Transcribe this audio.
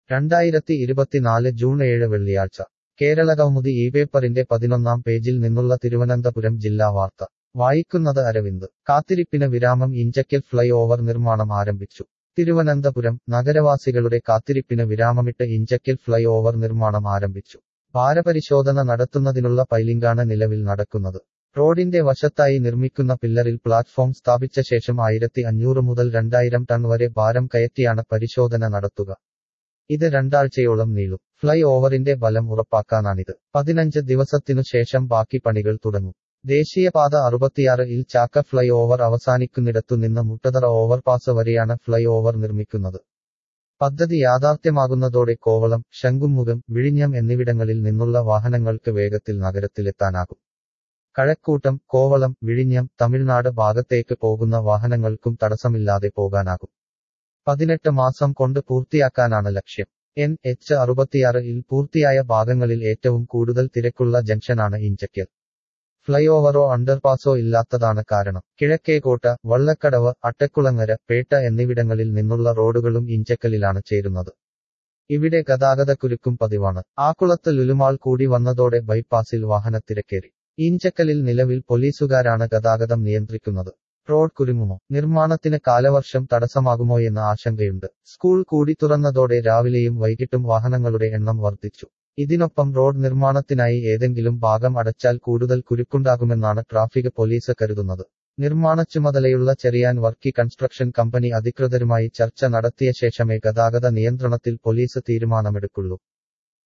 രണ്ടായിരത്തി ഇരുപത്തിനാല് ജൂൺ ഏഴ് വെള്ളിയാഴ്ച കേരളകൗമുദി ഈ പേപ്പറിന്റെ പതിനൊന്നാം പേജിൽ നിന്നുള്ള തിരുവനന്തപുരം ജില്ലാ വാർത്ത വായിക്കുന്നത് അരവിന്ദ് കാത്തിരിപ്പിന് വിരാമം ഇഞ്ചക്കൽ ഫ്ലൈ ഓവർ നിർമ്മാണം ആരംഭിച്ചു തിരുവനന്തപുരം നഗരവാസികളുടെ കാത്തിരിപ്പിന് വിരാമമിട്ട് ഇഞ്ചക്കൽ ഫ്ലൈ ഓവർ നിർമ്മാണം ആരംഭിച്ചു ഭാരപരിശോധന നടത്തുന്നതിനുള്ള പൈലിംഗാണ് നിലവിൽ നടക്കുന്നത് റോഡിന്റെ വശത്തായി നിർമ്മിക്കുന്ന പില്ലറിൽ പ്ലാറ്റ്ഫോം സ്ഥാപിച്ച ശേഷം ആയിരത്തി അഞ്ഞൂറ് മുതൽ രണ്ടായിരം ടൺ വരെ ഭാരം കയറ്റിയാണ് പരിശോധന നടത്തുക ഇത് രണ്ടാഴ്ചയോളം നീളും ഫ്ലൈ ഓവറിന്റെ ബലം ഉറപ്പാക്കാനാണിത് പതിനഞ്ച് ദിവസത്തിനു ശേഷം ബാക്കി പണികൾ തുടങ്ങും ദേശീയപാത അറുപത്തിയാറ് ഇൽ ചാക്ക ഫ്ലൈ ഓവർ അവസാനിക്കുന്നിടത്തു നിന്ന് മുട്ടതറ ഓവർപാസ് വരെയാണ് ഫ്ലൈ ഓവർ നിർമ്മിക്കുന്നത് പദ്ധതി യാഥാർത്ഥ്യമാകുന്നതോടെ കോവളം ശംഖുമുഖം വിഴിഞ്ഞം എന്നിവിടങ്ങളിൽ നിന്നുള്ള വാഹനങ്ങൾക്ക് വേഗത്തിൽ നഗരത്തിലെത്താനാകും കഴക്കൂട്ടം കോവളം വിഴിഞ്ഞം തമിഴ്നാട് ഭാഗത്തേക്ക് പോകുന്ന വാഹനങ്ങൾക്കും തടസ്സമില്ലാതെ പോകാനാകും പതിനെട്ട് മാസം കൊണ്ട് പൂർത്തിയാക്കാനാണ് ലക്ഷ്യം എൻ എച്ച് അറുപത്തിയാറ് ഇൽ പൂർത്തിയായ ഭാഗങ്ങളിൽ ഏറ്റവും കൂടുതൽ തിരക്കുള്ള ജംഗ്ഷനാണ് ഇഞ്ചക്കൽ ഫ്ലൈ ഓവറോ അണ്ടർപാസോ ഇല്ലാത്തതാണ് കാരണം കിഴക്കേക്കോട്ട വള്ളക്കടവ് അട്ടക്കുളങ്ങര പേട്ട എന്നിവിടങ്ങളിൽ നിന്നുള്ള റോഡുകളും ഇഞ്ചക്കലിലാണ് ചേരുന്നത് ഇവിടെ ഗതാഗതക്കുരുക്കും പതിവാണ് ആക്കുളത്ത് ലുലുമാൾ കൂടി വന്നതോടെ ബൈപ്പാസിൽ വാഹനത്തിരക്കേറി ഈഞ്ചക്കലിൽ നിലവിൽ പോലീസുകാരാണ് ഗതാഗതം നിയന്ത്രിക്കുന്നത് റോഡ് കുരുങ്ങുമോ നിർമ്മാണത്തിന് കാലവർഷം തടസ്സമാകുമോയെന്ന ആശങ്കയുണ്ട് സ്കൂൾ കൂടി തുറന്നതോടെ രാവിലെയും വൈകിട്ടും വാഹനങ്ങളുടെ എണ്ണം വർദ്ധിച്ചു ഇതിനൊപ്പം റോഡ് നിർമ്മാണത്തിനായി ഏതെങ്കിലും ഭാഗം അടച്ചാൽ കൂടുതൽ കുരുക്കുണ്ടാകുമെന്നാണ് ട്രാഫിക് പോലീസ് കരുതുന്നത് നിർമ്മാണ ചുമതലയുള്ള ചെറിയാൻ വർക്കി കൺസ്ട്രക്ഷൻ കമ്പനി അധികൃതരുമായി ചർച്ച നടത്തിയ ശേഷമേ ഗതാഗത നിയന്ത്രണത്തിൽ പോലീസ് തീരുമാനമെടുക്കുള്ളൂ